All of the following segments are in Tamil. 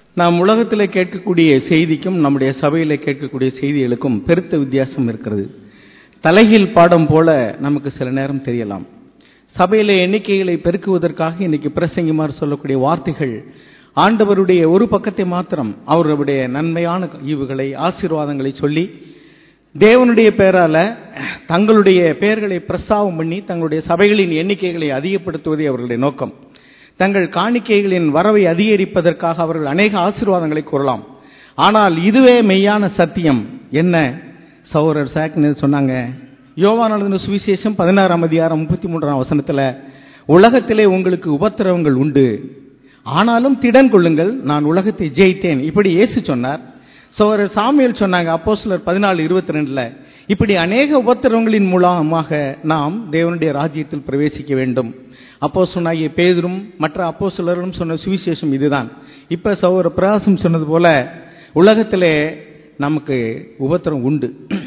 நாம் உலகத்திலே கேட்கக்கூடிய செய்திக்கும் நம்முடைய சபையிலே கேட்கக்கூடிய செய்திகளுக்கும் பெருத்த வித்தியாசம் இருக்கிறது தலைகீழ் பாடம் போல நமக்கு சில நேரம் தெரியலாம் சபையிலே எண்ணிக்கைகளை பெருக்குவதற்காக இன்னைக்கு பிரசங்கிமார் சொல்லக்கூடிய வார்த்தைகள் ஆண்டவருடைய ஒரு பக்கத்தை மாத்திரம் அவருடைய நன்மையான ஈவுகளை ஆசீர்வாதங்களை சொல்லி தேவனுடைய பெயரால தங்களுடைய பெயர்களை பிரஸ்தாவம் பண்ணி தங்களுடைய சபைகளின் எண்ணிக்கைகளை அதிகப்படுத்துவதே அவர்களுடைய நோக்கம் தங்கள் காணிக்கைகளின் வரவை அதிகரிப்பதற்காக அவர்கள் அநேக ஆசீர்வாதங்களை கூறலாம் ஆனால் இதுவே மெய்யான சத்தியம் என்ன சௌரர் சாக்னு சொன்னாங்க யோவானது சுவிசேஷம் பதினாறாம் அதிகாரம் முப்பத்தி மூன்றாம் வசனத்துல உலகத்திலே உங்களுக்கு உபத்திரவங்கள் உண்டு ஆனாலும் திடன் கொள்ளுங்கள் நான் உலகத்தை ஜெயித்தேன் இப்படி இயேசு சொன்னார் சோழர் சாமியல் சொன்னாங்க அப்போ சிலர் பதினாலு இருபத்தி ரெண்டுல இப்படி அநேக உபத்திரவங்களின் மூலமாக நாம் தேவனுடைய ராஜ்யத்தில் பிரவேசிக்க வேண்டும் அப்போ சொன்னாகிய பேதரும் மற்ற அப்போ சிலரும் சொன்ன சுவிசேஷம் இதுதான் இப்ப சௌர பிரகாசம் சொன்னது போல உலகத்திலே நமக்கு உபத்திரம் உண்டு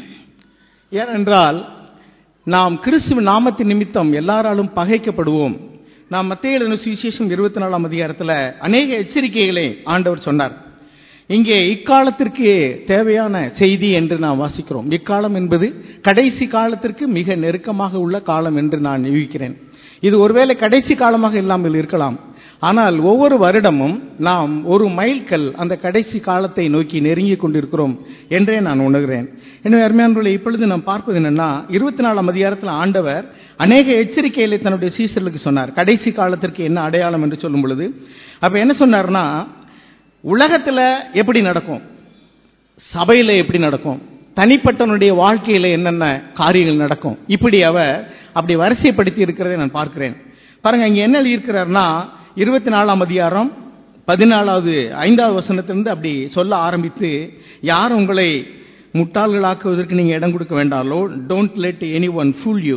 ஏனென்றால் நாம் கிறிஸ்துவ நாமத்தின் நிமித்தம் எல்லாராலும் பகைக்கப்படுவோம் நாம் மத்திய எழுதின சுவிசேஷம் இருபத்தி நாலாம் அதிகாரத்தில் அநேக எச்சரிக்கைகளை ஆண்டவர் சொன்னார் இங்கே இக்காலத்திற்கு தேவையான செய்தி என்று நாம் வாசிக்கிறோம் இக்காலம் என்பது கடைசி காலத்திற்கு மிக நெருக்கமாக உள்ள காலம் என்று நான் யூகிக்கிறேன் இது ஒருவேளை கடைசி காலமாக இல்லாமல் இருக்கலாம் ஆனால் ஒவ்வொரு வருடமும் நாம் ஒரு மைல்கல் அந்த கடைசி காலத்தை நோக்கி நெருங்கி கொண்டிருக்கிறோம் என்றே நான் உணர்கிறேன் எனவே அருமையானவர்களை இப்பொழுது நாம் பார்ப்பது என்னன்னா இருபத்தி நாலாம் அதிகாரத்தில் ஆண்டவர் அநேக எச்சரிக்கைகளை தன்னுடைய சீசர்களுக்கு சொன்னார் கடைசி காலத்திற்கு என்ன அடையாளம் என்று சொல்லும் பொழுது அப்ப என்ன சொன்னார்னா உலகத்துல எப்படி நடக்கும் சபையில எப்படி நடக்கும் தனிப்பட்டவனுடைய வாழ்க்கையில என்னென்ன காரியங்கள் நடக்கும் இப்படி அவர் அப்படி வரிசைப்படுத்தி இருக்கிறதை நான் பார்க்கிறேன் பாருங்க இங்க என்ன எழுதியிருக்கிறார்னா இருபத்தி நாலாம் அதிகாரம் பதினாலாவது ஐந்தாவது வசனத்திலிருந்து அப்படி சொல்ல ஆரம்பித்து யார் உங்களை முட்டாள்களாக்குவதற்கு நீங்க இடம் கொடுக்க வேண்டாலோ don't let any one fool you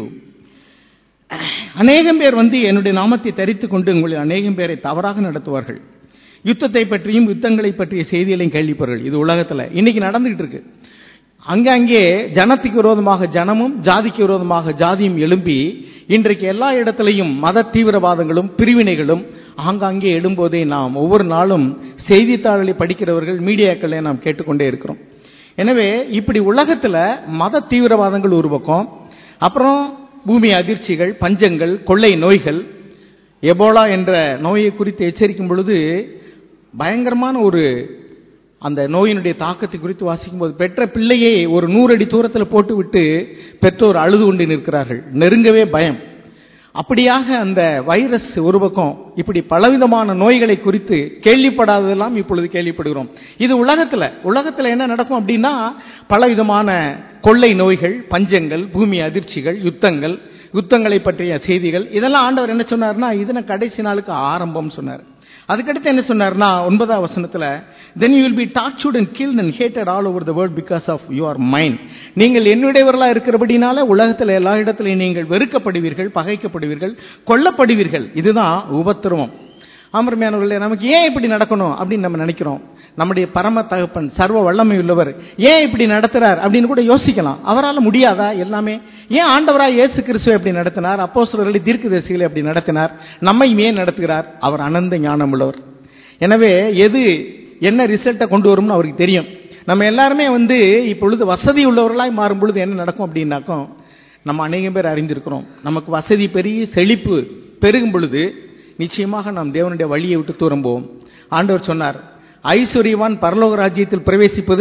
அநேகம் பேர் வந்து என்னுடைய நாமத்தை தரித்து கொண்டு உங்களை அநேகம் பேரை தவறாக நடத்துவார்கள் யுத்தத்தை பற்றியும் யுத்தங்களை பற்றிய செய்திகளையும் கேள்விப்பார்கள் இது உலகத்துல இன்னைக்கு நடந்துகிட்டு இருக்கு அங்கங்கே ஜனத்துக்கு விரோதமாக ஜனமும் ஜாதிக்கு விரோதமாக ஜாதியும் எழும்பி இன்றைக்கு எல்லா இடத்திலையும் மத தீவிரவாதங்களும் பிரிவினைகளும் ஆங்காங்கே எழும்போதே நாம் ஒவ்வொரு நாளும் செய்தித்தாள்களை படிக்கிறவர்கள் மீடியாக்களை நாம் கேட்டுக்கொண்டே இருக்கிறோம் எனவே இப்படி உலகத்துல மத தீவிரவாதங்கள் ஒரு பக்கம் அப்புறம் பூமி அதிர்ச்சிகள் பஞ்சங்கள் கொள்ளை நோய்கள் எபோலா என்ற நோயை குறித்து எச்சரிக்கும் பொழுது பயங்கரமான ஒரு அந்த நோயினுடைய தாக்கத்தை குறித்து வாசிக்கும் போது பெற்ற பிள்ளையை ஒரு நூறு அடி தூரத்தில் போட்டுவிட்டு பெற்றோர் அழுது கொண்டு நிற்கிறார்கள் நெருங்கவே பயம் அப்படியாக அந்த வைரஸ் ஒரு பக்கம் இப்படி பலவிதமான நோய்களை குறித்து கேள்விப்படாததெல்லாம் இப்பொழுது கேள்விப்படுகிறோம் இது உலகத்துல உலகத்துல என்ன நடக்கும் அப்படின்னா பலவிதமான கொள்ளை நோய்கள் பஞ்சங்கள் பூமி அதிர்ச்சிகள் யுத்தங்கள் யுத்தங்களை பற்றிய செய்திகள் இதெல்லாம் ஆண்டவர் என்ன சொன்னார்னா இதன கடைசி நாளுக்கு ஆரம்பம் சொன்னார் அதுக்கடுத்து என்ன சொன்னார்னா ஒன்பதாம் வசனத்துல then you will be tortured and killed and hated all over the world because of your mind நீங்கள் என்னுடையவர்களா இருக்கிறபடினால உலகத்துல எல்லா இடத்துலையும் நீங்கள் வெறுக்கப்படுவீர்கள் பகைக்கப்படுவீர்கள் கொல்லப்படுவீர்கள் இதுதான் உபத்திரவம் ஆமர்மையானவர்களே நமக்கு ஏன் இப்படி நடக்கணும் அப்படின்னு நம்ம நினைக்கிறோம் நம்முடைய பரம தகப்பன் சர்வ வல்லமை உள்ளவர் ஏன் இப்படி நடத்துறார் அப்படின்னு கூட யோசிக்கலாம் அவரால் முடியாதா எல்லாமே ஏன் ஆண்டவரா இயேசு கிறிஸ்துவை எப்படி நடத்தினார் அப்போ சிலர்களை தீர்க்கதரிசிகளை எப்படி நடத்தினார் நம்மையும் ஏன் நடத்துகிறார் அவர் அனந்த ஞானம் உள்ளவர் எனவே எது என்ன ரிசல்ட்டை கொண்டு வரும்னு அவருக்கு தெரியும் நம்ம எல்லாருமே வந்து இப்பொழுது வசதி உள்ளவர்களாய் மாறும் பொழுது என்ன நடக்கும் அப்படின்னாக்கும் நம்ம அநேகம் பேர் அறிந்திருக்கிறோம் நமக்கு வசதி பெரிய செழிப்பு பெருகும் பொழுது நிச்சயமாக நாம் தேவனுடைய வழியை விட்டு தூரம் போவோம் ஆண்டவர் சொன்னார் ஐஸ்வர்யவான் பரலோக ராஜ்யத்தில் பிரவேசிப்பது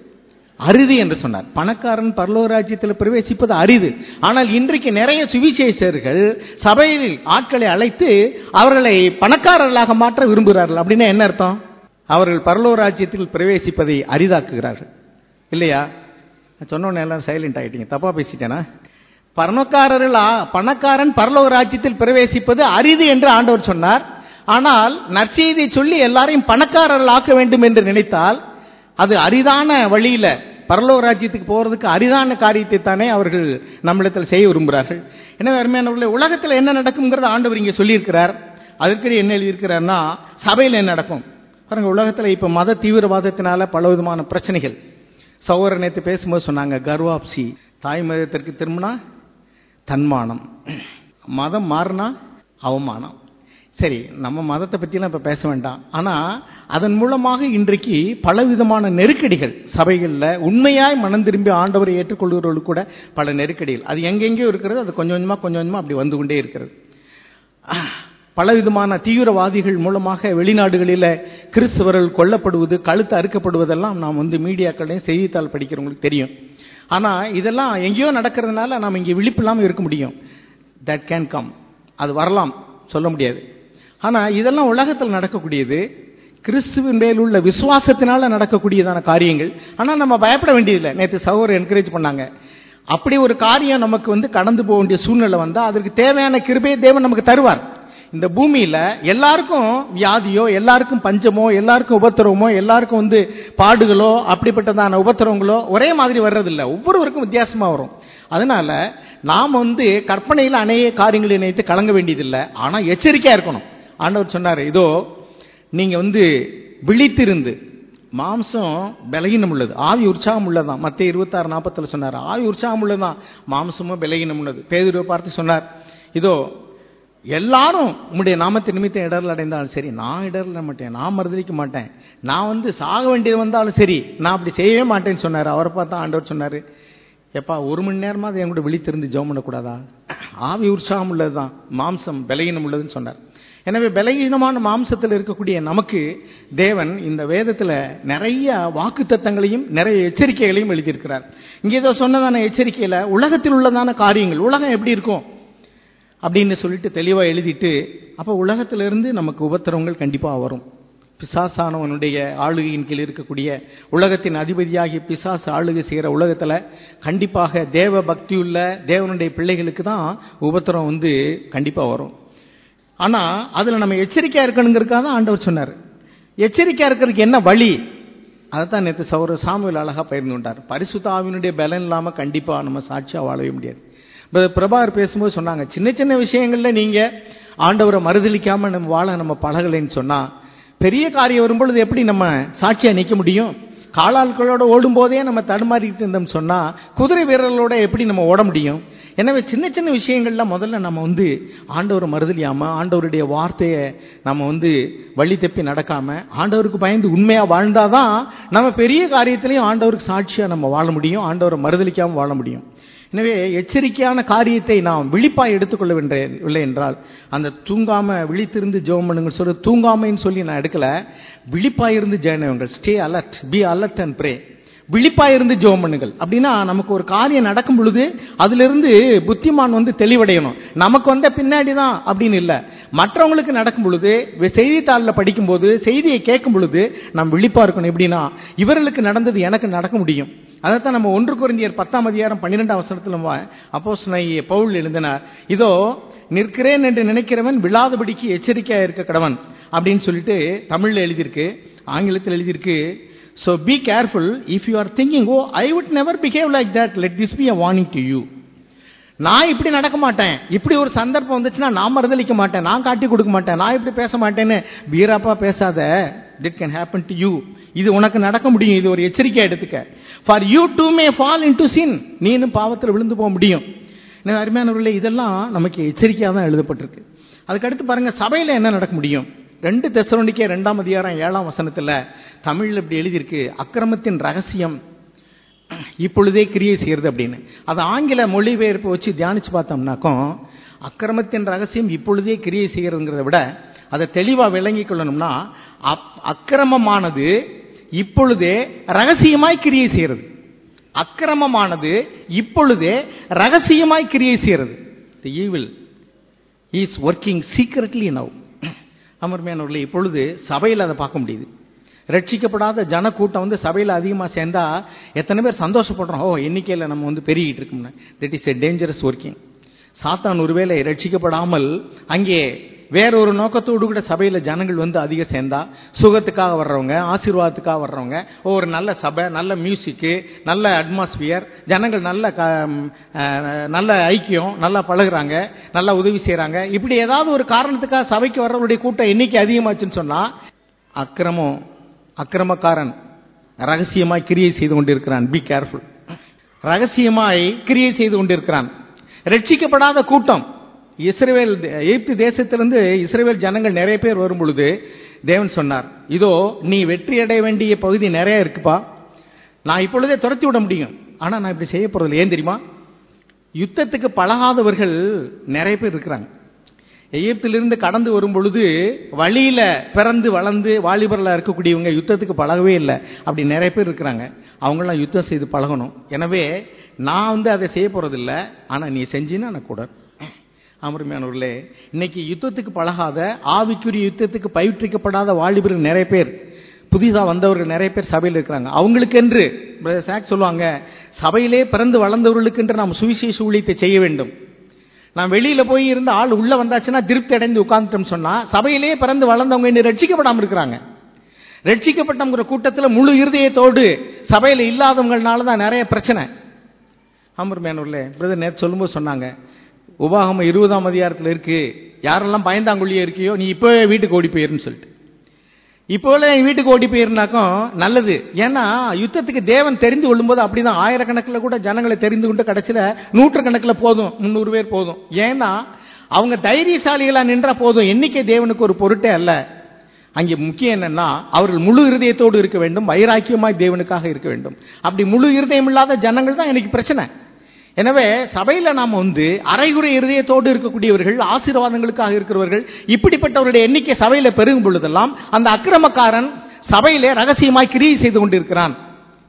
அரிது என்று சொன்னார் பணக்காரன் பரலோக ராஜ்யத்தில் பிரவேசிப்பது அரிது ஆனால் இன்றைக்கு நிறைய சுவிசேஷர்கள் சபையில் ஆட்களை அழைத்து அவர்களை பணக்காரர்களாக மாற்ற விரும்புகிறார்கள் அப்படின்னா என்ன அர்த்தம் அவர்கள் பரலோக ராஜ்யத்தில் பிரவேசிப்பதை அரிதாக்குகிறார்கள் இல்லையா சொன்னோன்னு எல்லாம் சைலண்ட் ஆகிட்டீங்க தப்பா பேசிட்டேனா பணக்காரர்களா பணக்காரன் பரலோக ராஜ்யத்தில் பிரவேசிப்பது அரிது என்று ஆண்டவர் சொன்னார் ஆனால் நற்செய்தியை சொல்லி எல்லாரையும் பணக்காரர்கள் ஆக்க வேண்டும் என்று நினைத்தால் அது அரிதான வழியில பரலோக ராஜ்யத்துக்கு போறதுக்கு அரிதான காரியத்தை தானே அவர்கள் நம்மிடத்தில் செய்ய விரும்புகிறார்கள் எனவே அருமையானவர்களே உலகத்தில் என்ன நடக்கும்ங்கிறத ஆண்டவர் இங்கே சொல்லியிருக்கிறார் அதற்கு என்ன எழுதியிருக்கிறார்னா சபையில் என்ன நடக்கும் பாருங்க உலகத்தில் இப்ப மத தீவிரவாதத்தினால பல விதமான பிரச்சனைகள் சௌர நேற்று பேசும்போது சொன்னாங்க கர்வாப்சி தாய் மதத்திற்கு திரும்பினா தன்மானம் மதம் மாறினா அவமானம் சரி நம்ம மதத்தை பற்றிலாம் இப்போ பேச வேண்டாம் ஆனால் அதன் மூலமாக இன்றைக்கு பலவிதமான நெருக்கடிகள் சபைகளில் உண்மையாய் மனம் திரும்பி ஆண்டவரை ஏற்றுக்கொள்கிறவர்களுக்கு கூட பல நெருக்கடிகள் அது எங்கெங்கேயோ இருக்கிறது அது கொஞ்சம் கொஞ்சமாக கொஞ்சம் கொஞ்சமாக அப்படி வந்து கொண்டே இருக்கிறது பலவிதமான தீவிரவாதிகள் மூலமாக வெளிநாடுகளில் கிறிஸ்தவர்கள் கொல்லப்படுவது கழுத்து அறுக்கப்படுவதெல்லாம் நாம் வந்து மீடியாக்களையும் செய்தித்தாள் படிக்கிறவங்களுக்கு தெரியும் ஆனால் இதெல்லாம் எங்கேயோ நடக்கிறதுனால நாம் இங்கே விழிப்பு இல்லாமல் இருக்க முடியும் தட் கேன் கம் அது வரலாம் சொல்ல முடியாது ஆனால் இதெல்லாம் உலகத்தில் நடக்கக்கூடியது கிறிஸ்துவின் மேல் உள்ள விசுவாசத்தினால நடக்கக்கூடியதான காரியங்கள் ஆனால் நம்ம பயப்பட வேண்டியதில்லை நேற்று சகோதரர் என்கரேஜ் பண்ணாங்க அப்படி ஒரு காரியம் நமக்கு வந்து கடந்து போக வேண்டிய சூழ்நிலை வந்தால் அதற்கு தேவையான கிருபையை தேவன் நமக்கு தருவார் இந்த பூமியில எல்லாருக்கும் வியாதியோ எல்லாருக்கும் பஞ்சமோ எல்லாருக்கும் உபத்திரவமோ எல்லாருக்கும் வந்து பாடுகளோ அப்படிப்பட்டதான உபத்திரவங்களோ ஒரே மாதிரி வர்றதில்ல ஒவ்வொருவருக்கும் வித்தியாசமா வரும் அதனால நாம் வந்து கற்பனையில் அநேக காரியங்களை நினைத்து கலங்க வேண்டியதில்லை ஆனா எச்சரிக்கையா இருக்கணும் ஆண்டவர் சொன்னார் இதோ நீங்க வந்து விழித்திருந்து மாம்சம் பலகீனம் உள்ளது ஆவி உற்சாகம் உள்ளதான் மத்த இருபத்தாறு நாற்பத்துல சொன்னார் ஆவி உற்சாகம் உள்ளதான் மாம்சமும் பலகீனம் உள்ளது பேதுருவை பார்த்து சொன்னார் இதோ எல்லாரும் உம்முடைய நாமத்தை நிமித்தம் இடர்ல அடைந்தாலும் சரி நான் இடர்ல மாட்டேன் நான் மறுதளிக்க மாட்டேன் நான் வந்து சாக வேண்டியது வந்தாலும் சரி நான் அப்படி செய்யவே மாட்டேன்னு சொன்னார் அவரை பார்த்தா ஆண்டவர் சொன்னாரு எப்பா ஒரு மணி நேரமாவது என் கூட விழித்திருந்து ஜெபம் பண்ணக்கூடாதா ஆவி உற்சாகம் உள்ளதுதான் மாம்சம் பலகீனம் உள்ளதுன்னு சொன்னார் எனவே பலகீனமான மாம்சத்தில் இருக்கக்கூடிய நமக்கு தேவன் இந்த வேதத்துல நிறைய வாக்கு தத்தங்களையும் நிறைய எச்சரிக்கைகளையும் எழுதியிருக்கிறார் இங்கே ஏதோ சொன்னதான எச்சரிக்கையில உலகத்தில் உள்ளதான காரியங்கள் உலகம் எப்படி இருக்கும் அப்படின்னு சொல்லிட்டு தெளிவா எழுதிட்டு அப்ப உலகத்திலிருந்து நமக்கு உபத்திரவங்கள் கண்டிப்பா வரும் பிசாசானவனுடைய ஆளுகையின் கீழ் இருக்கக்கூடிய உலகத்தின் அதிபதியாகிய பிசாசு ஆளுகை செய்கிற உலகத்துல கண்டிப்பாக தேவ பக்தியுள்ள தேவனுடைய பிள்ளைகளுக்கு தான் உபத்திரம் வந்து கண்டிப்பா வரும் ஆனா அதுல நம்ம எச்சரிக்கையா இருக்கணுங்கிறதுக்காக தான் ஆண்டவர் சொன்னார் எச்சரிக்கையா இருக்கிறதுக்கு என்ன வழி அதைத்தான் நேற்று சௌர சாமுவேல் அழகா பயிர்ந்து கொண்டார் பரிசுத்த ஆவினுடைய பலன் இல்லாம கண்டிப்பா நம்ம சாட்சியா வாழவே முடியாது பிரபாகர் பேசும்போது சொன்னாங்க சின்ன சின்ன விஷயங்கள்ல நீங்க ஆண்டவரை மறுதளிக்காம நம்ம வாழ நம்ம பழகலைன்னு சொன்னா பெரிய காரியம் வரும்பொழுது எப்படி நம்ம சாட்சியா நிக்க முடியும் காலாட்களோட ஓடும் போதே நம்ம தடுமாறிட்டு இருந்தோம் சொன்னா குதிரை வீரர்களோட எப்படி நம்ம ஓட முடியும் எனவே சின்ன சின்ன விஷயங்கள்ல முதல்ல நம்ம வந்து ஆண்டவரை மறுதலியாம ஆண்டவருடைய வார்த்தையை நம்ம வந்து வழி தப்பி நடக்காம ஆண்டவருக்கு பயந்து உண்மையா வாழ்ந்தாதான் நம்ம பெரிய காரியத்திலையும் ஆண்டவருக்கு சாட்சியா நம்ம வாழ முடியும் ஆண்டவரை மறுதலிக்காம வாழ முடியும் எனவே எச்சரிக்கையான காரியத்தை நாம் விழிப்பாய் எடுத்துக்கொள்ள இல்லை என்றால் அந்த தூங்காம விழித்திருந்து ஜெபம் பண்ணுங்க சொல்லி தூங்காமைன்னு சொல்லி நான் எடுக்கல விழிப்பாய் இருந்து ஜெயனவங்கள் stay alert be alert and pray விழிப்பாய் இருந்து ஜெபம் பண்ணுங்கள் அப்படின்னா நமக்கு ஒரு காரியம் நடக்கும் பொழுது அதிலிருந்து புத்திமான் வந்து தெளிவடையணும் நமக்கு வந்த பின்னாடி தான் அப்படின்னு இல்லை மற்றவங்களுக்கு நடக்கும் பொழுது செய்தித்தாளில் படிக்கும்போது செய்தியை கேட்கும் பொழுது நாம் விழிப்பா இருக்கணும் எப்படின்னா இவர்களுக்கு நடந்தது எனக்கு நடக்க முடியும் அதைத்தான் நம்ம ஒன்று குறைந்தியர் பத்தாம் அதிகாரம் பன்னிரெண்டாம் வசனத்தில் அப்போஸ் பவுல் எழுதினார் இதோ நிற்கிறேன் என்று நினைக்கிறவன் விழாதபடிக்கு எச்சரிக்கையா இருக்க கடவன் அப்படின்னு சொல்லிட்டு தமிழ்ல எழுதியிருக்கு ஆங்கிலத்தில் எழுதியிருக்கு so be careful if you are thinking oh I would never behave like that let this be a warning to you நான் இப்படி நடக்க மாட்டேன் இப்படி ஒரு சந்தர்ப்பம் வந்துச்சுன்னா நான் மறுதளிக்க மாட்டேன் நான் காட்டி கொடுக்க மாட்டேன் நான் இப்படி பேச மாட்டேன்னு வீராப்பா பேசாத திட் கேன் ஹேப்பன் டு யூ இது உனக்கு நடக்க முடியும் இது ஒரு எச்சரிக்கை எடுத்துக்க for you too may fall into sin நீனும் பாவத்தில் விழுந்து போக முடியும் அருமையானவர்களே இதெல்லாம் நமக்கு எச்சரிக்கையாக தான் எழுதப்பட்டிருக்கு அதுக்கடுத்து பாருங்க சபையில் என்ன நடக்க முடியும் ரெண்டு தெசரோனிக்கே ரெண்டாம் அதிகாரம் ஏழாம் வசனத்தில் தமிழில் இப்படி எழுதியிருக்கு அக்கிரமத்தின் ரகசியம் இப்பொழுதே கிரியை செய்யறது அப்படின்னு அது ஆங்கில மொழிபெயர்ப்பு வச்சு தியானிச்சு பார்த்தோம்னாக்கும் அக்கிரமத்தின் ரகசியம் இப்பொழுதே கிரியை செய்யறதுங்கிறத விட அதை தெளிவா விளங்கிக் கொள்ளணும்னா அக்கிரமமானது இப்பொழுதே ரகசியமாய் கிரியை செய்யறது அக்கிரமமானது இப்பொழுதே ரகசியமாய் கிரியை செய்யறது the evil is working secretly now அமர்மையானவர்களே இப்பொழுது சபையில் அதை பார்க்க முடியுது ரட்சிக்கப்படாத ஜன கூட்டம் வந்து சபையில் அதிகமாக சேர்ந்தா எத்தனை பேர் சந்தோஷப்படுறோம் ஓ எண்ணிக்கையில் நம்ம வந்து பெருகிட்டு இருக்கோம்னு that is a dangerous working சாத்தான் ஒருவேளை ரட்சிக்கப்படாமல் அங்கே வேறொரு நோக்கத்தோடு கூட சபையில் ஜனங்கள் வந்து அதிகம் சேர்ந்தா சுகத்துக்காக வர்றவங்க ஆசீர்வாதத்துக்காக வர்றவங்க ஒரு நல்ல சபை நல்ல மியூசிக்கு நல்ல அட்மாஸ்பியர் ஜனங்கள் நல்ல நல்ல ஐக்கியம் நல்லா பழகுறாங்க நல்லா உதவி செய்கிறாங்க இப்படி ஏதாவது ஒரு காரணத்துக்காக சபைக்கு வர்றவங்களுடைய கூட்டம் எண்ணிக்கை அதிகமாச்சுன்னு சொன்னால் அக்கிரமம் அக்கிரமக்காரன் ரகசியமாய் கிரியை செய்து கொண்டிருக்கிறான் பி கேர்ஃபுல் ரகசியமாய் கிரியை செய்து கொண்டிருக்கிறான் ரட்சிக்கப்படாத கூட்டம் இஸ்ரேல் எகிப்து தேசத்திலிருந்து இஸ்ரேல் ஜனங்கள் நிறைய பேர் வரும் பொழுது தேவன் சொன்னார் இதோ நீ வெற்றி அடைய வேண்டிய பகுதி நிறைய இருக்குப்பா நான் இப்பொழுதே துரத்தி விட முடியும் ஆனா நான் இப்படி செய்ய போறதில்லை ஏன் தெரியுமா யுத்தத்துக்கு பழகாதவர்கள் நிறைய பேர் இருக்கிறாங்க எகிப்திலிருந்து கடந்து வரும் பொழுது வழியில பிறந்து வளர்ந்து வாலிபர்களா இருக்கக்கூடியவங்க யுத்தத்துக்கு பழகவே இல்லை அப்படி நிறைய பேர் இருக்கிறாங்க அவங்களாம் யுத்தம் செய்து பழகணும் எனவே நான் வந்து அதை செய்ய போறதில்ல ஆனா நீ செஞ்சினா நான் கூட அமருமையானவர்களே இன்னைக்கு யுத்தத்துக்கு பழகாத ஆவிக்குரிய யுத்தத்துக்கு பயிற்றுவிக்கப்படாத வாலிபர்கள் நிறைய பேர் புதிதா வந்தவர்கள் நிறைய பேர் சபையில் இருக்கிறாங்க அவங்களுக்கென்று பிரதர் சாக் சொல்லுவாங்க சபையிலே பிறந்து வளர்ந்தவர்களுக்கென்று நாம் சுவிசேஷ ஊழியத்தை செய்ய வேண்டும் நான் வெளியில போய் இருந்த ஆள் உள்ள வந்தாச்சுன்னா திருப்தி அடைந்து உட்கார்ந்துட்டோம் சொன்னா சபையிலே பிறந்து வளர்ந்தவங்க இன்னும் ரட்சிக்கப்படாம இருக்கிறாங்க ரட்சிக்கப்பட்டவங்கிற கூட்டத்தில் முழு இருதயத்தோடு சபையில இல்லாதவங்கனால தான் நிறைய பிரச்சனை ஆமர் மேனூர்ல பிரதர் நேற்று சொல்லும்போது சொன்னாங்க உபாகம இருபதாம் அதிகாரத்தில் இருக்கு யாரெல்லாம் பயந்தாங்குழியே இருக்கியோ நீ இப்போவே வீட்டுக்கு ஓடி போயிருன்னு சொல்லிட்டு இப்போல என் வீட்டுக்கு ஓடி போயிருந்தாக்கும் நல்லது ஏன்னா யுத்தத்துக்கு தேவன் தெரிந்து கொள்ளும்போது அப்படிதான் ஆயிரக்கணக்கில் கூட ஜனங்களை தெரிந்து கொண்டு கடைசியில நூற்றுக்கணக்கில் போதும் முந்நூறு பேர் போதும் ஏன்னா அவங்க தைரியசாலிகளா நின்றா போதும் எண்ணிக்கை தேவனுக்கு ஒரு பொருட்டே அல்ல அங்கே முக்கியம் என்னன்னா அவர்கள் முழு இருதயத்தோடு இருக்க வேண்டும் வைராக்கியமாய் தேவனுக்காக இருக்க வேண்டும் அப்படி முழு இருதயம் இல்லாத ஜனங்கள் தான் எனக்கு பிரச்சனை எனவே சபையில நாம வந்து அரைகுறை இருதயத்தோடு இருக்கக்கூடியவர்கள் ஆசீர்வாதங்களுக்காக இருக்கிறவர்கள் இப்படிப்பட்டவருடைய எண்ணிக்கை சபையில பெருகும் பொழுதெல்லாம் அந்த அக்கிரமக்காரன் சபையிலே ரகசியமாய் கிரியை செய்து கொண்டிருக்கிறான்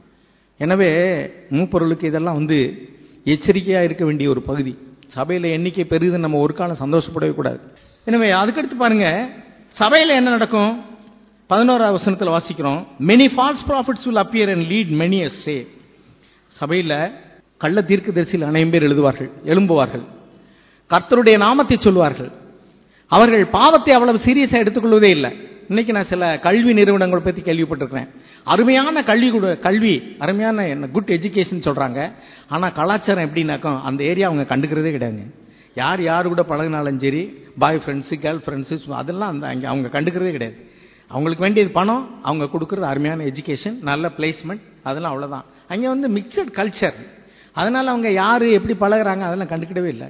எனவே மூப்பொருளுக்கு இதெல்லாம் வந்து எச்சரிக்கையா இருக்க வேண்டிய ஒரு பகுதி சபையில எண்ணிக்கை பெருகுது நம்ம ஒரு காலம் சந்தோஷப்படவே கூடாது எனவே அதுக்கடுத்து பாருங்க சபையில என்ன நடக்கும் பதினோராவது வசனத்தில் வாசிக்கிறோம் many false prophets will appear and lead many stay சபையில கள்ள தீர்க்க தரிசியில் அனைவரும் பேர் எழுதுவார்கள் எழும்புவார்கள் கர்த்தருடைய நாமத்தை சொல்லுவார்கள் அவர்கள் பாவத்தை அவ்வளவு சீரியஸா எடுத்துக்கொள்வதே இல்லை இன்னைக்கு நான் சில கல்வி நிறுவனங்கள் பத்தி கேள்விப்பட்டிருக்கிறேன் அருமையான கல்வி கூட கல்வி அருமையான குட் எஜுகேஷன் சொல்றாங்க ஆனா கலாச்சாரம் எப்படின்னாக்கும் அந்த ஏரியா அவங்க கண்டுக்கிறதே கிடையாதுங்க யார் யார் கூட பழகினாலும் சரி பாய் ஃப்ரெண்ட்ஸு கேர்ள் ஃப்ரெண்ட்ஸு அதெல்லாம் அந்த அங்கே அவங்க கண்டுக்கிறதே கிடையாது அவங்களுக்கு வேண்டியது பணம் அவங்க கொடுக்குறது அருமையான எஜுகேஷன் நல்ல பிளேஸ்மெண்ட் அதெல்லாம் அவ்வளோதான் அங்கே வந்து மிக்சட் கல்ச்சர் அதனால அவங்க யார் எப்படி பழகுறாங்க அதெல்லாம் கண்டுக்கிடவே இல்லை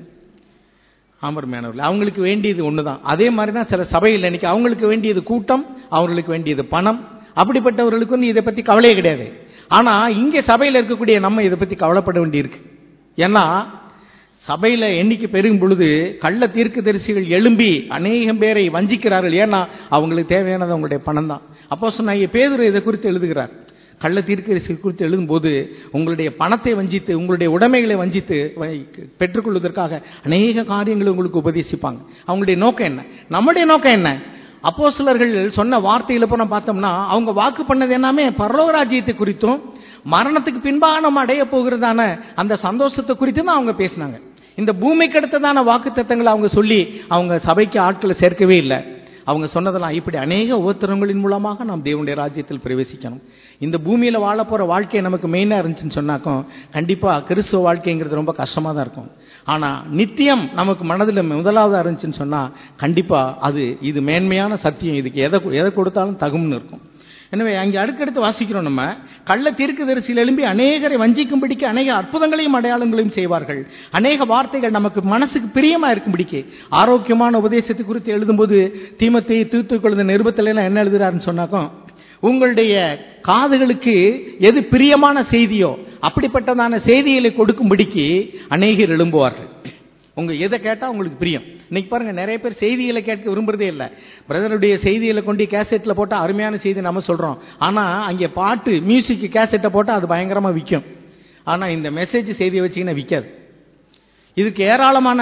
ஆமர் மேனவர்கள் அவங்களுக்கு வேண்டியது ஒன்று தான் அதே மாதிரி தான் சில சபையில் இன்னைக்கு அவங்களுக்கு வேண்டியது கூட்டம் அவர்களுக்கு வேண்டியது பணம் அப்படிப்பட்டவர்களுக்கு வந்து இதை பற்றி கவலையே கிடையாது ஆனால் இங்கே சபையில் இருக்கக்கூடிய நம்ம இதை பற்றி கவலைப்பட வேண்டியிருக்கு ஏன்னா சபையில எண்ணிக்கை பெருகும் பொழுது கள்ள தீர்க்க தரிசிகள் எழும்பி அநேகம் பேரை வஞ்சிக்கிறார்கள் ஏன்னா அவங்களுக்கு தேவையானது அவங்களுடைய பணம் தான் அப்போ சொன்ன பேதுரு இதை குறித்து எழுதுகிறார் கள்ள தீர்க்கதரிசி குறித்து எழுதும்போது உங்களுடைய பணத்தை வஞ்சித்து உங்களுடைய உடைமைகளை வஞ்சித்து பெற்றுக்கொள்வதற்காக அநேக காரியங்களை உங்களுக்கு உபதேசிப்பாங்க அவங்களுடைய நோக்கம் என்ன நம்முடைய நோக்கம் என்ன அப்போ சிலர்கள் சொன்ன வார்த்தையில போன பார்த்தோம்னா அவங்க வாக்கு பண்ணது எல்லாமே பரலோகராஜ்யத்தை குறித்தும் மரணத்துக்கு பின்பாக நம்ம அடைய போகிறதான அந்த சந்தோஷத்தை குறித்து தான் அவங்க பேசினாங்க இந்த பூமிக்கு அடுத்ததான வாக்கு தத்தங்களை அவங்க சொல்லி அவங்க சபைக்கு ஆட்களை சேர்க்கவே இல்லை அவங்க சொன்னதெல்லாம் இப்படி அநேக உபத்திரங்களின் மூலமாக நாம் தேவனுடைய ராஜ்யத்தில் பிரவேசிக்கணும் இந்த பூமியில வாழ போற வாழ்க்கை நமக்கு மெயினா இருந்துச்சுன்னு சொன்னாக்கும் கண்டிப்பா கிறிஸ்துவ வாழ்க்கைங்கிறது ரொம்ப கஷ்டமா தான் இருக்கும் ஆனா நித்தியம் நமக்கு மனதில் முதலாவதா இருந்துச்சுன்னு சொன்னா கண்டிப்பா அது இது மேன்மையான சத்தியம் இதுக்கு எதை எதை கொடுத்தாலும் தகும்னு இருக்கும் எனவே அங்கே அடுக்கடுத்து வாசிக்கிறோம் நம்ம கள்ள தீர்க்க தரிசியில் எழும்பி அநேகரை வஞ்சிக்கும்படிக்கு அநேக அற்புதங்களையும் அடையாளங்களையும் செய்வார்கள் அநேக வார்த்தைகள் நமக்கு மனசுக்கு பிரியமா இருக்கும்படிக்கு ஆரோக்கியமான உபதேசத்தை குறித்து எழுதும்போது தீமத்தை தூத்துக்கொழுத நிருபத்தில் எல்லாம் என்ன எழுதுறாருன்னு சொன்னாக்கும் உங்களுடைய காதுகளுக்கு எது பிரியமான செய்தியோ அப்படிப்பட்டதான செய்திகளை கொடுக்கும்படிக்கு அநேகர் எழும்புவார்கள் உங்க எதை கேட்டா உங்களுக்கு பிரியம் இன்னைக்கு பாருங்க நிறைய பேர் செய்திகளை கேட்க விரும்புறதே இல்லை பிரதருடைய செய்திகளை கொண்டு கேசட்ல போட்டா அருமையான செய்தி நம்ம சொல்றோம் ஆனா அங்கே பாட்டு மியூசிக் கேசட்டை போட்டா அது பயங்கரமா விற்கும் ஆனா இந்த மெசேஜ் செய்தியை வச்சீங்கன்னா விற்காது இதுக்கு ஏராளமான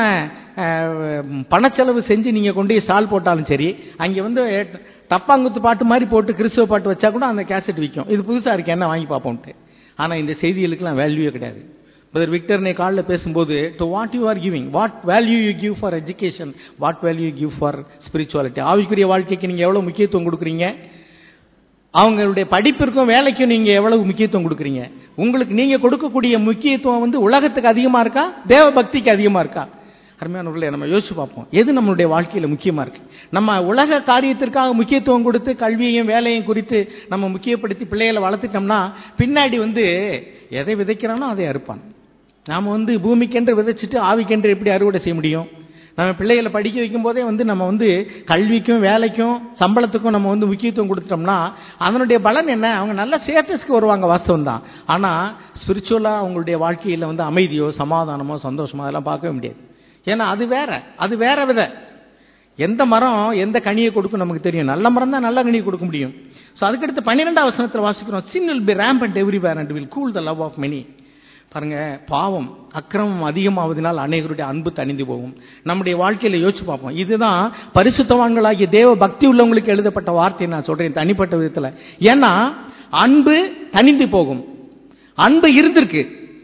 பணச்செலவு செஞ்சு நீங்க கொண்டு ஸ்டால் போட்டாலும் சரி அங்க வந்து டப்பாங்குத்து பாட்டு மாதிரி போட்டு கிறிஸ்துவ பாட்டு வச்சா கூட அந்த கேசட் விற்கும் இது புதுசா இருக்கு என்ன வாங்கி பார்ப்போம்ட்டு ஆனா இந்த செய்திகளுக்கெல்லாம் வேல்யூவே கிடையாது பிரதர் விக்டர் நே காலில் பேசும்போது to what you are giving what value you give for education what value you give for spirituality ஆவிக்குரிய வாழ்க்கைக்கு நீங்க எவ்வளவு முக்கியத்துவம் கொடுக்குறீங்க அவங்களுடைய படிப்பிற்கும் வேலைக்கும் நீங்க எவ்வளவு முக்கியத்துவம் கொடுக்குறீங்க உங்களுக்கு நீங்க கொடுக்கக்கூடிய முக்கியத்துவம் வந்து உலகத்துக்கு அதிகமா இருக்கா தேவ பக்திக்கு அதிகமா இருக்கா அருமையானவர்களை நம்ம யோசிச்சு பார்ப்போம் எது நம்மளுடைய வாழ்க்கையில முக்கியமா இருக்கு நம்ம உலக காரியத்திற்காக முக்கியத்துவம் கொடுத்து கல்வியையும் வேலையும் குறித்து நம்ம முக்கியப்படுத்தி பிள்ளைகளை வளர்த்துட்டோம்னா பின்னாடி வந்து எதை விதைக்கிறானோ அதை அறுப்பான் நாம வந்து பூமிக்கென்று விதைச்சிட்டு ஆவிக்கென்று எப்படி அறுவடை செய்ய முடியும் நம்ம பிள்ளைகளை படிக்க வைக்கும் போதே வந்து நம்ம வந்து கல்விக்கும் வேலைக்கும் சம்பளத்துக்கும் நம்ம வந்து முக்கியத்துவம் கொடுத்துட்டோம்னா அதனுடைய பலன் என்ன அவங்க நல்ல ஸ்டேட்டஸ்க்கு வருவாங்க வாஸ்தவம் தான் ஆனா ஸ்பிரிச்சுவலா அவங்களுடைய வாழ்க்கையில வந்து அமைதியோ சமாதானமோ சந்தோஷமோ அதெல்லாம் பார்க்கவே முடியாது ஏன்னா அது வேற அது வேற வித எந்த மரம் எந்த கனியை கொடுக்கும் நமக்கு தெரியும் நல்ல மரம் தான் நல்ல கனியை கொடுக்க முடியும் ஸோ அதுக்கடுத்து பன்னிரெண்டாம் வசனத்தில் வாசிக்கிறோம் sin will be rampant everywhere and will cool the love of many பாருங்க பாவம் அக்கிரமம் அதிகமாவதனால் அநேகருடைய அன்பு தணிந்து போகும் நம்முடைய வாழ்க்கையில யோசிச்சு பார்ப்போம் இதுதான் பரிசுத்தவான்களாகிய தேவ பக்தி உள்ளவங்களுக்கு எழுதப்பட்ட வார்த்தை நான் சொல்றேன் தனிப்பட்ட விதத்துல ஏன்னா அன்பு தணிந்து போகும் அன்பு இருந்திருக்கு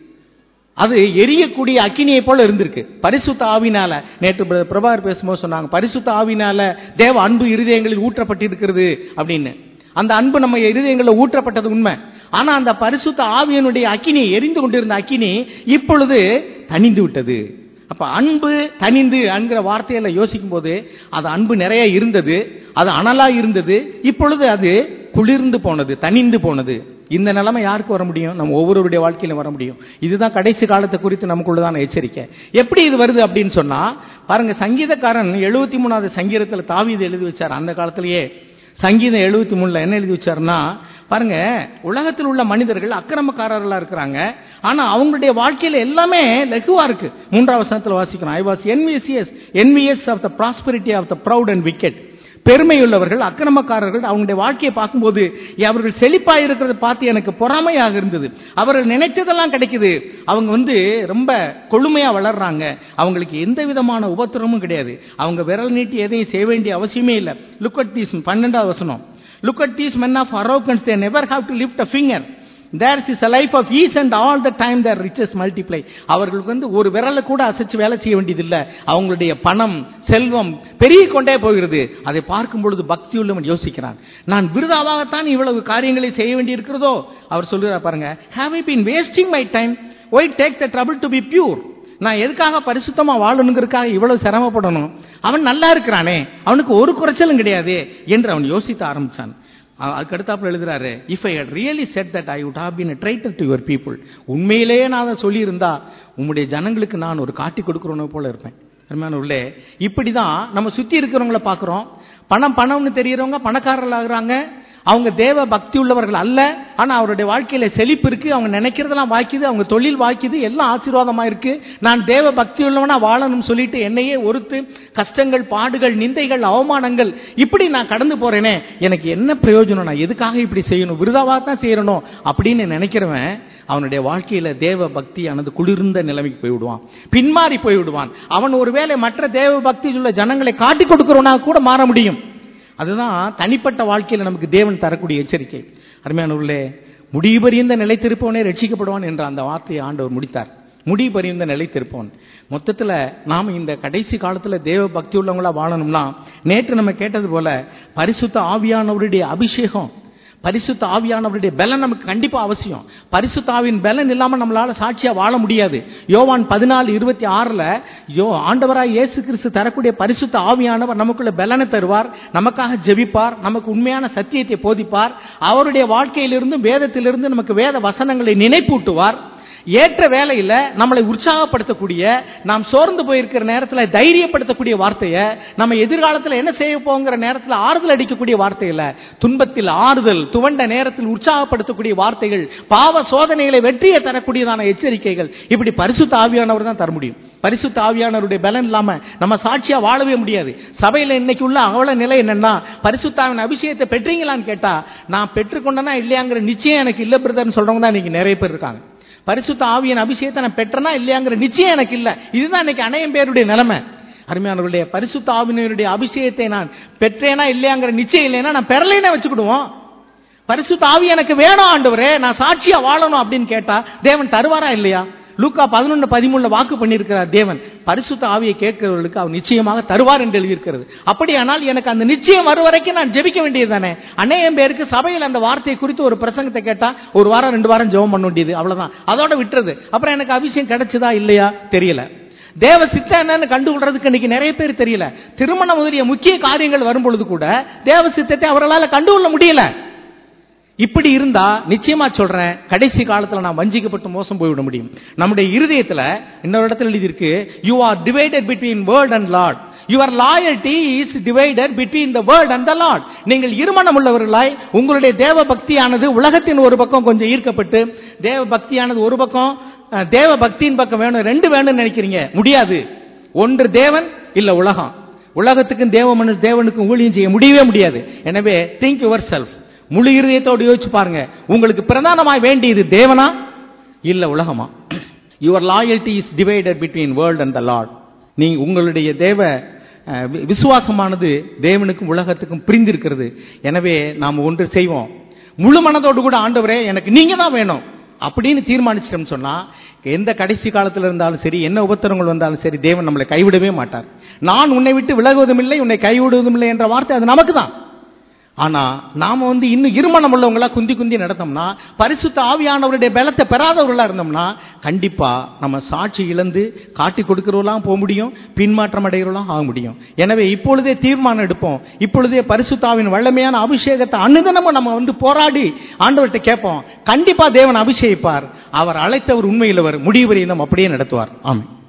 அது எரியக்கூடிய அக்கினியை போல இருந்திருக்கு பரிசுத்த ஆவினால நேற்று பிர- பிரபாகர் பேசும்போது சொன்னாங்க பரிசுத்த ஆவினால தேவ அன்பு இருதயங்களில் ஊற்றப்பட்டிருக்கிறது அப்படின்னு அந்த அன்பு நம்ம இருதயங்களில் ஊற்றப்பட்டது உண்மை ஆனா அந்த பரிசுத்த ஆவியனுடைய அக்கினி எரிந்து கொண்டிருந்த அக்கினி இப்பொழுது தணிந்து விட்டது அப்ப அன்பு தணிந்து என்கிற வார்த்தையில யோசிக்கும் போது அது அன்பு நிறைய இருந்தது அது அனலா இருந்தது இப்பொழுது அது குளிர்ந்து போனது தணிந்து போனது இந்த நிலைமை யாருக்கு வர முடியும் நம்ம ஒவ்வொருவருடைய வாழ்க்கையிலும் வர முடியும் இதுதான் கடைசி காலத்தை குறித்து நமக்குள்ளதான எச்சரிக்கை எப்படி இது வருது அப்படின்னு சொன்னா பாருங்க சங்கீதக்காரன் எழுபத்தி மூணாவது சங்கீதத்துல தாவீது எழுதி வச்சார் அந்த காலத்திலேயே சங்கீதம் எழுபத்தி மூணுல என்ன எழுதி வச்சாருன்னா பாருங்க உலகத்தில் உள்ள மனிதர்கள் அக்கிரமக்காரர்களா இருக்கிறாங்க ஆனா அவங்களுடைய வாழ்க்கையில எல்லாமே லகுவா இருக்கு மூன்றாவது வசனத்துல வாசிக்கிறோம் I was envious envious of the prosperity of the proud and wicked பெருமையுள்ளவர்கள் அக்கிரமக்காரர்கள் அவங்களுடைய வாழ்க்கையை பார்க்கும்போது அவர்கள் செழிப்பா இருக்கிறத பார்த்து எனக்கு பொறாமையாக இருந்தது அவர்கள் நினைத்ததெல்லாம் கிடைக்குது அவங்க வந்து ரொம்ப கொழுமையா வளர்றாங்க அவங்களுக்கு எந்த விதமான உபத்திரமும் கிடையாது அவங்க விரல் நீட்டி எதையும் செய்ய வேண்டிய அவசியமே இல்லை லுக் அட் தீஸ் பன்னெண்டாவது வசனம் look at these men of arrogance they never have to lift a finger theirs is a life of ease and all the time their riches multiply அவர்களுக்கு வந்து ஒரு விரலை கூட அசைச்சு வேலை செய்ய வேண்டியதில்லை அவங்களுடைய பணம் செல்வம் பெருகிக் கொண்டே போகிறது அதை பார்க்கும் பொழுது பக்தி உள்ளவன் யோசிக்கிறான் நான் விருதாவாகத்தான் இவ்வளவு காரியங்களை செய்ய வேண்டியிருக்கிறதோ அவர் சொல்கிறார் பாருங்க have I been wasting my time why take the trouble to be pure நான் எதுக்காக பரிசுத்தமா வாழணுங்கிறதுக்காக இவ்வளவு சிரமப்படணும் அவன் நல்லா இருக்கிறானே அவனுக்கு ஒரு குறைச்சலும் கிடையாது என்று அவன் யோசித்து ஆரம்பிச்சான் அ- அதுக்கு அடுத்தாப்புல எழுதுறாரு if I had really said that I would have been a traitor to your people உண்மையிலேயே நான் அதை சொல்லியிருந்தா உம்முடைய ஜனங்களுக்கு நான் ஒரு காட்டி கொடுக்கிறவன போல இருப்பேன் அருமையான உள்ளே இப்படிதான் நம்ம சுத்தி இருக்கிறவங்கள பார்க்கிறோம் பணம் பணம்னு தெரியறவங்க பணக்காரர்கள் ஆகுறாங்க அவங்க தேவ பக்தி உள்ளவர்கள் அல்ல ஆனா அவருடைய வாழ்க்கையில செழிப்பு இருக்கு அவங்க நினைக்கிறதெல்லாம் வாய்க்குது அவங்க தொழில் வாய்க்குது எல்லாம் ஆசீர்வாதமா இருக்கு நான் தேவ பக்தி உள்ளவனா வாழணும்னு சொல்லிட்டு என்னையே ஒருத்து கஷ்டங்கள் பாடுகள் நிந்தைகள் அவமானங்கள் இப்படி நான் கடந்து போறேனே எனக்கு என்ன பிரயோஜனம் நான் எதுக்காக இப்படி செய்யணும் விருதாவா தான் செய்யணும் அப்படின்னு நினைக்கிறவன் அவனுடைய வாழ்க்கையில தேவ பக்தியானது குளிர்ந்த நிலைமைக்கு போய்விடுவான் பின்மாறி போய்விடுவான் அவன் ஒருவேளை மற்ற தேவ பக்தி உள்ள ஜனங்களை காட்டி கொடுக்கிறவனா கூட மாற முடியும் அதுதான் தனிப்பட்ட வாழ்க்கையில நமக்கு தேவன் தரக்கூடிய எச்சரிக்கை அருமையானவர்களே முடிபறிந்த நிலைத்திருப்பவனே ரட்சிக்கப்படுவான் என்ற அந்த வார்த்தையை ஆண்டவர் முடித்தார் முடிபறிந்த நிலைத்திருப்பவன் மொத்தத்துல நாம இந்த கடைசி காலத்துல தேவ பக்தி உள்ளவங்களா வாழணும்னா நேற்று நம்ம கேட்டது போல பரிசுத்த ஆவியானவருடைய அபிஷேகம் பரிசுத்த ஆவியானவருடைய பலன் நமக்கு கண்டிப்பா அவசியம் பரிசுத்த ஆவியின் பலன் இல்லாம நம்மளால சாட்சியா வாழ முடியாது யோவான் பதினாலு இருபத்தி ஆறுல யோ ஆண்டவராய் இயேசு கிறிஸ்து தரக்கூடிய பரிசுத்த ஆவியானவர் நமக்குள்ள பலனை தருவார் நமக்காக ஜெபிப்பார் நமக்கு உண்மையான சத்தியத்தை போதிப்பார் அவருடைய வாழ்க்கையிலிருந்து வேதத்திலிருந்து நமக்கு வேத வசனங்களை நினைப்பூட்டுவார் ஏற்ற வேலையில நம்மளை உற்சாகப்படுத்தக்கூடிய நாம் சோர்ந்து போயிருக்கிற நேரத்துல தைரியப்படுத்தக்கூடிய வார்த்தையை நம்ம எதிர்காலத்துல என்ன செய்ய போங்கிற நேரத்துல ஆறுதல் அடிக்கக்கூடிய வார்த்தையில துன்பத்தில் ஆறுதல் துவண்ட நேரத்தில் உற்சாகப்படுத்தக்கூடிய வார்த்தைகள் பாவ சோதனைகளை வெற்றியை தரக்கூடியதான எச்சரிக்கைகள் இப்படி பரிசுத்த ஆவியானவர் தான் தர முடியும் பரிசுத்த ஆவியானவருடைய பலன் இல்லாம நம்ம சாட்சியா வாழவே முடியாது சபையில இன்னைக்கு உள்ள அவள நிலை என்னன்னா பரிசுத்தாவின் அபிஷேகத்தை பெற்றீங்களான்னு கேட்டா நான் பெற்றுக்கொண்டனா இல்லையாங்கிற நிச்சயம் எனக்கு இல்ல பிரதர்னு சொல்றவங்க தான் இன்னைக்கு நிறைய பேர் இருக்காங்க பரிசுத்த ஆவியின் அபிஷேகத்தை நான் பெற்றனா இல்லையாங்கிற நிச்சயம் எனக்கு இல்ல இதுதான் இன்னைக்கு அநேகம் பேருடைய நிலைமை அருமையானவர்களுடைய பரிசுத்த ஆவியினுடைய அபிஷேகத்தை நான் பெற்றேனா இல்லையாங்கிற நிச்சயம் இல்லைன்னா நான் பெறலைன்னா வச்சுக்கிடுவோம் பரிசுத்த ஆவி எனக்கு வேணும் ஆண்டவரே நான் சாட்சியா வாழணும் அப்படின்னு கேட்டா தேவன் தருவாரா இல்லையா லூக்கா பதினொன்று பதிமூணுல வாக்கு பண்ணியிருக்கிறார் தேவன் பரிசுத்த ஆவியை கேட்கிறவர்களுக்கு அவர் நிச்சயமாக தருவார் என்று எழுதியிருக்கிறது அப்படியானால் எனக்கு அந்த நிச்சயம் வரும் வரைக்கும் நான் ஜெபிக்க வேண்டியது தானே அநேகம் பேருக்கு சபையில் அந்த வார்த்தையை குறித்து ஒரு பிரசங்கத்தை கேட்டா ஒரு வாரம் ரெண்டு வாரம் ஜெபம் பண்ண வேண்டியது அவ்வளவுதான் அதோட விட்டுறது அப்புறம் எனக்கு அபிஷேகம் கிடைச்சதா இல்லையா தெரியல தேவ சித்தம் என்னன்னு கண்டுகொள்றதுக்கு இன்னைக்கு நிறைய பேர் தெரியல திருமணம் முதலிய முக்கிய காரியங்கள் வரும் பொழுது கூட தேவ சித்தத்தை அவர்களால் கண்டுகொள்ள முடியல இப்படி இருந்தா நிச்சயமா சொல்றேன் கடைசி காலத்துல நான் வஞ்சிக்கப்பட்டு மோசம் போய்விட முடியும் நம்முடைய இருதயத்துல இன்னொரு இடத்துல எழுதியிருக்கு you are divided between world and Lord your loyalty is divided between the world and the Lord நீங்கள் இருமணம் உள்ளவர்களாய் உங்களுடைய தேவ பக்தியானது உலகத்தின் ஒரு பக்கம் கொஞ்சம் ஈர்க்கப்பட்டு தேவ பக்தியானது ஒரு பக்கம் அஹ், தேவ பக்தியின் பக்கம் வேணும் ரெண்டு வேணும்னு நினைக்கிறீங்க முடியாது ஒன்று தேவன் இல்ல உலகம் உலகத்துக்கும் தேவ மனு தேவனுக்கும் ஊழியம் செய்ய முடியவே முடியாது எனவே திங்க் யுவர் செல்ஃப் முழு இருதயத்தோடு யோசிச்சு பாருங்க உங்களுக்கு பிரதானமாய் வேண்டியது தேவனா இல்ல உலகமா your loyalty is divided between world and the Lord நீ உங்களுடைய தேவ அஹ், வி- விசுவாசமானது தேவனுக்கும் உலகத்துக்கும் பிரிந்திருக்கிறது எனவே நாம் ஒன்று செய்வோம் முழு மனதோடு கூட ஆண்டவரே எனக்கு நீங்க தான் வேணும் அப்படின்னு தீர்மானிச்சிட்டோம்னு சொன்னா எந்த கடைசி காலத்துல இருந்தாலும் சரி என்ன உபத்திரங்கள் வந்தாலும் சரி தேவன் நம்மளை கைவிடவே மாட்டார் நான் உன்னை விட்டு விலகுவதும் இல்லை உன்னை கைவிடுவதும் இல்லை என்ற வார்த்தை அது நமக்கு தான் ஆனா நாம வந்து இன்னும் இருமணம் உள்ளவங்களா குந்தி குந்தி நடந்தோம்னா பரிசுத்த ஆவியானவருடைய பலத்தை பெறாதவர்களா இருந்தோம்னா கண்டிப்பா நம்ம சாட்சி இழந்து காட்டி கொடுக்கிறவர்களாம் போக முடியும் பின்மாற்றம் அடைகிறவர்களாம் ஆக முடியும் எனவே இப்பொழுதே தீர்மானம் எடுப்போம் இப்பொழுதே பரிசுத்தாவின் வல்லமையான அபிஷேகத்தை அனுதினமும் நம்ம வந்து போராடி ஆண்டவர்கிட்ட கேட்போம் கண்டிப்பா தேவன் அபிஷேகிப்பார் அவர் அழைத்தவர் உண்மையிலவர் முடிவு வரையும் நம்ம அப்படியே நடத்துவார் ஆமென்